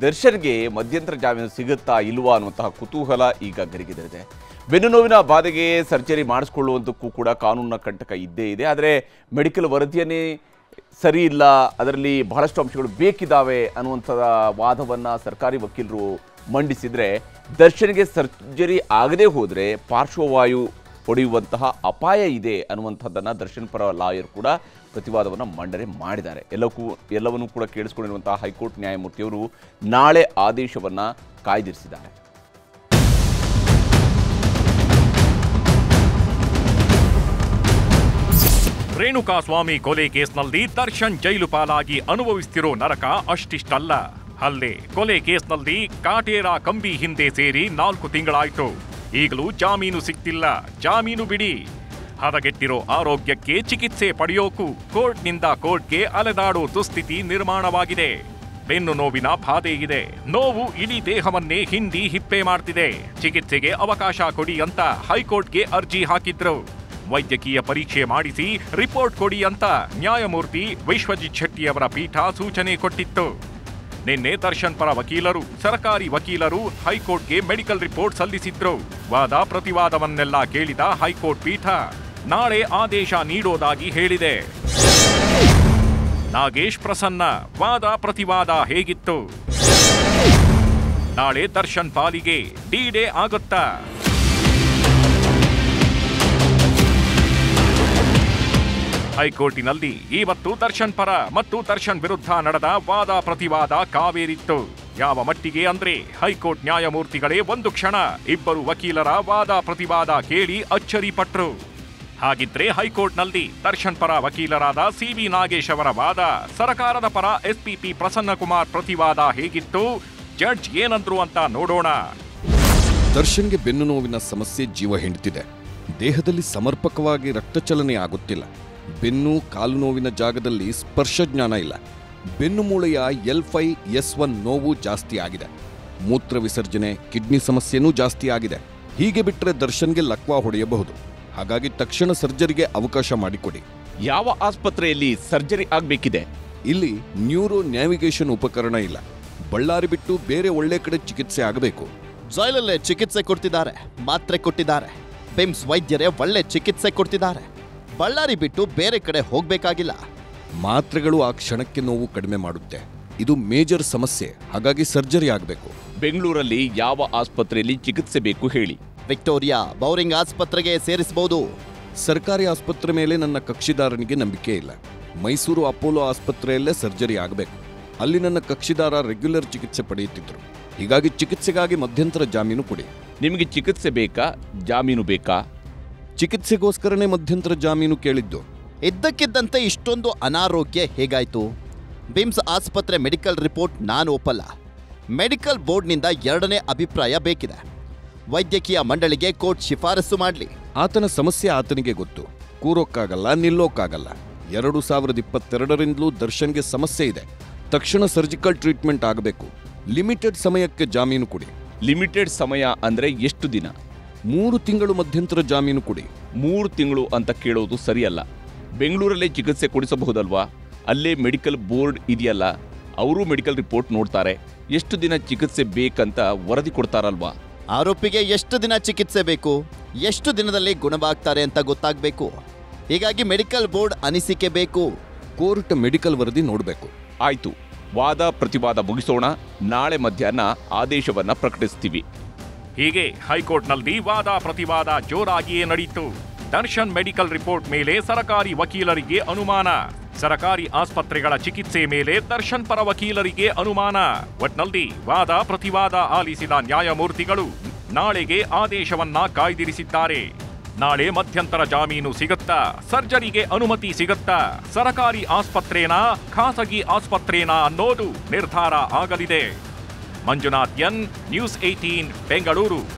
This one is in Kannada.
ದರ್ಶನ್ಗೆ ಮಧ್ಯಂತರ ಜಾಮೀನು ಸಿಗುತ್ತಾ ಇಲ್ವಾ ಅನ್ನುವಂತಹ ಕುತೂಹಲ ಈಗ ಗರಿಗೆದರಿದೆ ಬೆನ್ನು ನೋವಿನ ಬಾಧೆಗೆ ಸರ್ಜರಿ ಮಾಡಿಸ್ಕೊಳ್ಳುವಂತಕ್ಕೂ ಕೂಡ ಕಾನೂನಿನ ಕಂಟಕ ಇದ್ದೇ ಇದೆ ಆದರೆ ಮೆಡಿಕಲ್ ವರದಿಯನ್ನೇ ಸರಿ ಇಲ್ಲ ಅದರಲ್ಲಿ ಬಹಳಷ್ಟು ಅಂಶಗಳು ಬೇಕಿದ್ದಾವೆ ಅನ್ನುವಂಥ ವಾದವನ್ನು ಸರ್ಕಾರಿ ವಕೀಲರು ಮಂಡಿಸಿದರೆ ದರ್ಶನ್ಗೆ ಸರ್ಜರಿ ಆಗದೇ ಹೋದರೆ ಪಾರ್ಶ್ವವಾಯು ಹೊಡೆಯುವಂತಹ ಅಪಾಯ ಇದೆ ಅನ್ನುವಂಥದ್ದನ್ನು ದರ್ಶನ್ ಪರ ಲಾಯರ್ ಕೂಡ ಪ್ರತಿವಾದವನ್ನು ಮಂಡನೆ ಮಾಡಿದ್ದಾರೆ ಎಲ್ಲಕ್ಕೂ ಎಲ್ಲವನ್ನೂ ಕೂಡ ಕೇಳಿಸ್ಕೊಂಡಿರುವಂತಹ ಹೈಕೋರ್ಟ್ ನ್ಯಾಯಮೂರ್ತಿಯವರು ನಾಳೆ ಆದೇಶವನ್ನು ಕಾಯ್ದಿರಿಸಿದ್ದಾರೆ ರೇಣುಕಾಸ್ವಾಮಿ ಕೊಲೆ ಕೇಸ್ನಲ್ಲಿ ದರ್ಶನ್ ಜೈಲು ಪಾಲಾಗಿ ಅನುಭವಿಸ್ತಿರೋ ನರಕ ಅಷ್ಟಿಷ್ಟಲ್ಲ ಹಲ್ಲೆ ಕೊಲೆ ಕೇಸ್ನಲ್ಲಿ ಕಾಟೇರ ಕಂಬಿ ಹಿಂದೆ ಸೇರಿ ನಾಲ್ಕು ತಿಂಗಳಾಯ್ತು ಈಗಲೂ ಜಾಮೀನು ಸಿಗ್ತಿಲ್ಲ ಜಾಮೀನು ಬಿಡಿ ಹದಗೆಟ್ಟಿರೋ ಆರೋಗ್ಯಕ್ಕೆ ಚಿಕಿತ್ಸೆ ಪಡೆಯೋಕು ಕೋರ್ಟ್ನಿಂದ ಕೋರ್ಟ್ಗೆ ಅಲೆದಾಡೋ ದುಸ್ಥಿತಿ ನಿರ್ಮಾಣವಾಗಿದೆ ಬೆನ್ನು ನೋವಿನ ಬಾಧೆ ಇದೆ ನೋವು ಇಡೀ ದೇಹವನ್ನೇ ಹಿಂಡಿ ಹಿಪ್ಪೆ ಮಾಡ್ತಿದೆ ಚಿಕಿತ್ಸೆಗೆ ಅವಕಾಶ ಕೊಡಿ ಅಂತ ಹೈಕೋರ್ಟ್ಗೆ ಅರ್ಜಿ ಹಾಕಿದ್ರು ವೈದ್ಯಕೀಯ ಪರೀಕ್ಷೆ ಮಾಡಿಸಿ ರಿಪೋರ್ಟ್ ಕೊಡಿ ಅಂತ ನ್ಯಾಯಮೂರ್ತಿ ವಿಶ್ವಜಿತ್ ಶೆಟ್ಟಿಯವರ ಪೀಠ ಸೂಚನೆ ಕೊಟ್ಟಿತ್ತು ನಿನ್ನೆ ದರ್ಶನ್ ಪರ ವಕೀಲರು ಸರ್ಕಾರಿ ವಕೀಲರು ಹೈಕೋರ್ಟ್ಗೆ ಮೆಡಿಕಲ್ ರಿಪೋರ್ಟ್ ಸಲ್ಲಿಸಿದ್ರು ವಾದ ಪ್ರತಿವಾದವನ್ನೆಲ್ಲ ಕೇಳಿದ ಹೈಕೋರ್ಟ್ ಪೀಠ ನಾಳೆ ಆದೇಶ ನೀಡೋದಾಗಿ ಹೇಳಿದೆ ನಾಗೇಶ್ ಪ್ರಸನ್ನ ವಾದ ಪ್ರತಿವಾದ ಹೇಗಿತ್ತು ನಾಳೆ ದರ್ಶನ್ ಪಾಲಿಗೆ ಡಿ ಡೇ ಆಗುತ್ತಾ ಹೈಕೋರ್ಟಿನಲ್ಲಿ ಇವತ್ತು ದರ್ಶನ್ ಪರ ಮತ್ತು ದರ್ಶನ್ ವಿರುದ್ಧ ನಡೆದ ವಾದ ಪ್ರತಿವಾದ ಕಾವೇರಿತ್ತು ಯಾವ ಮಟ್ಟಿಗೆ ಅಂದ್ರೆ ಹೈಕೋರ್ಟ್ ನ್ಯಾಯಮೂರ್ತಿಗಳೇ ಒಂದು ಕ್ಷಣ ಇಬ್ಬರು ವಕೀಲರ ವಾದ ಪ್ರತಿವಾದ ಕೇಳಿ ಅಚ್ಚರಿಪಟ್ರು ಹಾಗಿದ್ರೆ ಹೈಕೋರ್ಟ್ನಲ್ಲಿ ದರ್ಶನ್ ಪರ ವಕೀಲರಾದ ಸಿ ವಿ ನಾಗೇಶ್ ಅವರ ವಾದ ಸರಕಾರದ ಪರ ಎಸ್ಪಿಪಿ ಪ್ರಸನ್ನಕುಮಾರ್ ಪ್ರತಿವಾದ ಹೇಗಿತ್ತು ಜಡ್ಜ್ ಏನಂದ್ರು ಅಂತ ನೋಡೋಣ ದರ್ಶನ್ಗೆ ಬೆನ್ನು ನೋವಿನ ಸಮಸ್ಯೆ ಜೀವ ಹಿಂಡ್ತಿದೆ ದೇಹದಲ್ಲಿ ಸಮರ್ಪಕವಾಗಿ ರಕ್ತಚಲನೆ ಆಗುತ್ತಿಲ್ಲ ಬೆನ್ನು ಕಾಲು ನೋವಿನ ಜಾಗದಲ್ಲಿ ಸ್ಪರ್ಶ ಜ್ಞಾನ ಇಲ್ಲ ಬೆನ್ನು ಮೂಳೆಯ ಎಲ್ ಫೈ ಎಸ್ ಒನ್ ನೋವು ಜಾಸ್ತಿ ಆಗಿದೆ ಮೂತ್ರ ವಿಸರ್ಜನೆ ಕಿಡ್ನಿ ಸಮಸ್ಯೆನೂ ಜಾಸ್ತಿ ಆಗಿದೆ ಹೀಗೆ ಬಿಟ್ಟರೆ ದರ್ಶನ್ಗೆ ಲಕ್ವಾ ಹೊಡೆಯಬಹುದು ಹಾಗಾಗಿ ತಕ್ಷಣ ಸರ್ಜರಿಗೆ ಅವಕಾಶ ಮಾಡಿಕೊಡಿ ಯಾವ ಆಸ್ಪತ್ರೆಯಲ್ಲಿ ಸರ್ಜರಿ ಆಗಬೇಕಿದೆ ಇಲ್ಲಿ ನ್ಯೂರೋ ನ್ಯಾವಿಗೇಷನ್ ಉಪಕರಣ ಇಲ್ಲ ಬಳ್ಳಾರಿ ಬಿಟ್ಟು ಬೇರೆ ಒಳ್ಳೆ ಕಡೆ ಚಿಕಿತ್ಸೆ ಆಗಬೇಕು ಜೈಲಲ್ಲೇ ಚಿಕಿತ್ಸೆ ಕೊಡ್ತಿದ್ದಾರೆ ಮಾತ್ರೆ ಕೊಟ್ಟಿದ್ದಾರೆ ಬಿಮ್ಸ್ ವೈದ್ಯರೇ ಒಳ್ಳೆ ಚಿಕಿತ್ಸೆ ಕೊಡ್ತಿದ್ದಾರೆ ಬಳ್ಳಾರಿ ಬಿಟ್ಟು ಬೇರೆ ಕಡೆ ಹೋಗ್ಬೇಕಾಗಿಲ್ಲ ಮಾತ್ರೆಗಳು ಆ ಕ್ಷಣಕ್ಕೆ ನೋವು ಕಡಿಮೆ ಮಾಡುತ್ತೆ ಇದು ಮೇಜರ್ ಸಮಸ್ಯೆ ಹಾಗಾಗಿ ಸರ್ಜರಿ ಆಗಬೇಕು ಬೆಂಗಳೂರಲ್ಲಿ ಯಾವ ಆಸ್ಪತ್ರೆಯಲ್ಲಿ ಚಿಕಿತ್ಸೆ ಬೇಕು ಹೇಳಿ ವಿಕ್ಟೋರಿಯಾ ಬೌರಿಂಗ್ ಆಸ್ಪತ್ರೆಗೆ ಸೇರಿಸಬಹುದು ಸರ್ಕಾರಿ ಆಸ್ಪತ್ರೆ ಮೇಲೆ ನನ್ನ ಕಕ್ಷಿದಾರನಿಗೆ ನಂಬಿಕೆ ಇಲ್ಲ ಮೈಸೂರು ಅಪೋಲೋ ಆಸ್ಪತ್ರೆಯಲ್ಲೇ ಸರ್ಜರಿ ಆಗಬೇಕು ಅಲ್ಲಿ ನನ್ನ ಕಕ್ಷಿದಾರ ರೆಗ್ಯುಲರ್ ಚಿಕಿತ್ಸೆ ಪಡೆಯುತ್ತಿದ್ದರು ಹೀಗಾಗಿ ಚಿಕಿತ್ಸೆಗಾಗಿ ಮಧ್ಯಂತರ ಜಾಮೀನು ಕೊಡಿ ನಿಮಗೆ ಚಿಕಿತ್ಸೆ ಬೇಕಾ ಜಾಮೀನು ಬೇಕಾ ಚಿಕಿತ್ಸೆಗೋಸ್ಕರನೇ ಮಧ್ಯಂತರ ಜಾಮೀನು ಕೇಳಿದ್ದು ಇದ್ದಕ್ಕಿದ್ದಂತೆ ಇಷ್ಟೊಂದು ಅನಾರೋಗ್ಯ ಹೇಗಾಯ್ತು ಬಿಮ್ಸ್ ಆಸ್ಪತ್ರೆ ಮೆಡಿಕಲ್ ರಿಪೋರ್ಟ್ ನಾನು ಒಪ್ಪಲ್ಲ ಮೆಡಿಕಲ್ ಬೋರ್ಡ್ನಿಂದ ಎರಡನೇ ಅಭಿಪ್ರಾಯ ಬೇಕಿದೆ ವೈದ್ಯಕೀಯ ಮಂಡಳಿಗೆ ಕೋರ್ಟ್ ಶಿಫಾರಸು ಮಾಡಲಿ ಆತನ ಸಮಸ್ಯೆ ಆತನಿಗೆ ಗೊತ್ತು ಕೂರೋಕ್ಕಾಗಲ್ಲ ನಿಲ್ಲೋಕ್ಕಾಗಲ್ಲ ಎರಡು ಸಾವಿರದ ಇಪ್ಪತ್ತೆರಡರಿಂದಲೂ ದರ್ಶನ್ಗೆ ಸಮಸ್ಯೆ ಇದೆ ತಕ್ಷಣ ಸರ್ಜಿಕಲ್ ಟ್ರೀಟ್ಮೆಂಟ್ ಆಗಬೇಕು ಲಿಮಿಟೆಡ್ ಸಮಯಕ್ಕೆ ಜಾಮೀನು ಕೊಡಿ ಲಿಮಿಟೆಡ್ ಸಮಯ ಅಂದ್ರೆ ಎಷ್ಟು ದಿನ ಮೂರು ತಿಂಗಳು ಮಧ್ಯಂತರ ಜಾಮೀನು ಕೊಡಿ ಮೂರು ತಿಂಗಳು ಅಂತ ಕೇಳೋದು ಸರಿಯಲ್ಲ ಬೆಂಗಳೂರಲ್ಲೇ ಚಿಕಿತ್ಸೆ ಕೊಡಿಸಬಹುದಲ್ವಾ ಅಲ್ಲೇ ಮೆಡಿಕಲ್ ಬೋರ್ಡ್ ಇದೆಯಲ್ಲ ಅವರು ಮೆಡಿಕಲ್ ರಿಪೋರ್ಟ್ ನೋಡ್ತಾರೆ ಎಷ್ಟು ದಿನ ಚಿಕಿತ್ಸೆ ಬೇಕಂತ ವರದಿ ಕೊಡ್ತಾರಲ್ವಾ ಆರೋಪಿಗೆ ಎಷ್ಟು ದಿನ ಚಿಕಿತ್ಸೆ ಬೇಕು ಎಷ್ಟು ದಿನದಲ್ಲಿ ಗುಣವಾಗ್ತಾರೆ ಅಂತ ಗೊತ್ತಾಗಬೇಕು ಹೀಗಾಗಿ ಮೆಡಿಕಲ್ ಬೋರ್ಡ್ ಅನಿಸಿಕೆ ಬೇಕು ಕೋರ್ಟ್ ಮೆಡಿಕಲ್ ವರದಿ ನೋಡಬೇಕು ಆಯ್ತು ವಾದ ಪ್ರತಿವಾದ ಮುಗಿಸೋಣ ನಾಳೆ ಮಧ್ಯಾಹ್ನ ಆದೇಶವನ್ನ ಪ್ರಕಟಿಸ್ತೀವಿ ಹೀಗೆ ಹೈಕೋರ್ಟ್ನಲ್ಲಿ ವಾದ ಪ್ರತಿವಾದ ಜೋರಾಗಿಯೇ ನಡೆಯಿತು ದರ್ಶನ್ ಮೆಡಿಕಲ್ ರಿಪೋರ್ಟ್ ಮೇಲೆ ಸರಕಾರಿ ವಕೀಲರಿಗೆ ಅನುಮಾನ ಸರಕಾರಿ ಆಸ್ಪತ್ರೆಗಳ ಚಿಕಿತ್ಸೆ ಮೇಲೆ ದರ್ಶನ್ ಪರ ವಕೀಲರಿಗೆ ಅನುಮಾನ ಒಟ್ನಲ್ಲಿ ವಾದ ಪ್ರತಿವಾದ ಆಲಿಸಿದ ನ್ಯಾಯಮೂರ್ತಿಗಳು ನಾಳೆಗೆ ಆದೇಶವನ್ನ ಕಾಯ್ದಿರಿಸಿದ್ದಾರೆ ನಾಳೆ ಮಧ್ಯಂತರ ಜಾಮೀನು ಸಿಗುತ್ತಾ ಸರ್ಜರಿಗೆ ಅನುಮತಿ ಸಿಗುತ್ತಾ ಸರಕಾರಿ ಆಸ್ಪತ್ರೆನಾ ಖಾಸಗಿ ಆಸ್ಪತ್ರೆನಾ ಅನ್ನೋದು ನಿರ್ಧಾರ ಆಗಲಿದೆ Manjunath N news eighteen Bengaluru